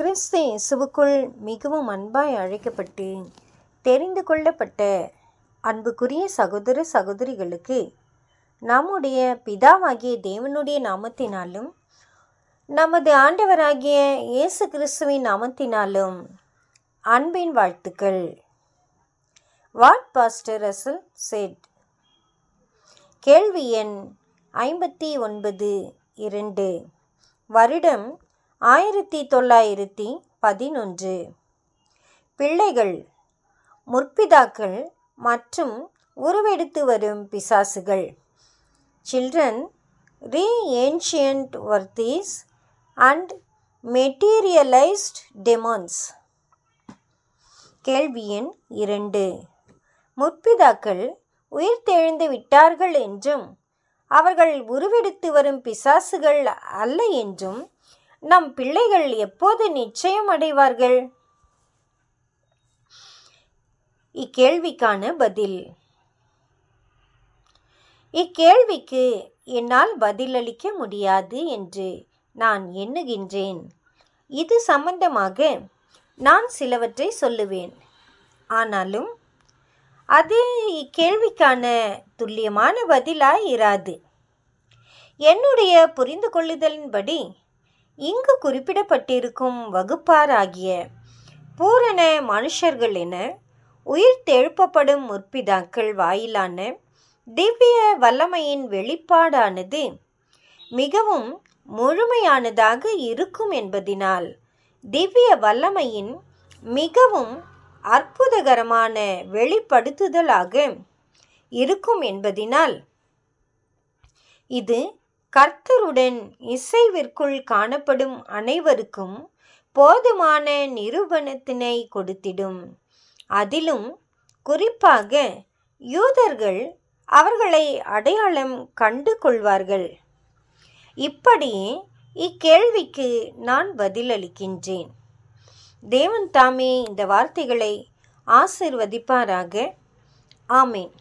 கிறிஸ்து இயேசுவுக்குள் மிகவும் அன்பாய் அழைக்கப்பட்டு தெரிந்து கொள்ளப்பட்ட அன்புக்குரிய சகோதர சகோதரிகளுக்கு நம்முடைய பிதாவாகிய தேவனுடைய நாமத்தினாலும் நமது ஆண்டவராகிய இயேசு கிறிஸ்துவின் நாமத்தினாலும் அன்பின் வாழ்த்துக்கள் வாட் பாஸ்டர் ரசல் செட் கேள்வி எண் ஐம்பத்தி ஒன்பது இரண்டு வருடம் ஆயிரத்தி தொள்ளாயிரத்தி பதினொன்று பிள்ளைகள் முற்பிதாக்கள் மற்றும் உருவெடுத்து வரும் பிசாசுகள் children re ancient worthies and materialised demons கேள்வி எண் இரண்டு முற்பிதாக்கள் உயிர்த்தெழுந்து விட்டார்கள் என்றும் அவர்கள் உருவெடுத்து வரும் பிசாசுகள் அல்ல என்றும் நம் பிள்ளைகள் எப்போது நிச்சயம் அடைவார்கள் இக்கேள்விக்கான பதில் இக்கேள்விக்கு என்னால் பதிலளிக்க முடியாது என்று நான் எண்ணுகின்றேன் இது சம்பந்தமாக நான் சிலவற்றை சொல்லுவேன் ஆனாலும் அது இக்கேள்விக்கான துல்லியமான பதிலாய் இராது என்னுடைய புரிந்து கொள்ளுதலின்படி இங்கு குறிப்பிடப்பட்டிருக்கும் வகுப்பாராகிய பூரண மனுஷர்கள் என உயிர் தெழுப்பப்படும் முற்பிதாக்கள் வாயிலான திவ்ய வல்லமையின் வெளிப்பாடானது மிகவும் முழுமையானதாக இருக்கும் என்பதினால் திவ்ய வல்லமையின் மிகவும் அற்புதகரமான வெளிப்படுத்துதலாக இருக்கும் என்பதினால் இது கர்த்தருடன் இசைவிற்குள் காணப்படும் அனைவருக்கும் போதுமான நிரூபணத்தினை கொடுத்திடும் அதிலும் குறிப்பாக யூதர்கள் அவர்களை அடையாளம் கண்டு கொள்வார்கள் இப்படி இக்கேள்விக்கு நான் பதிலளிக்கின்றேன் தேவன் தாமே இந்த வார்த்தைகளை ஆசிர்வதிப்பாராக ஆமேன்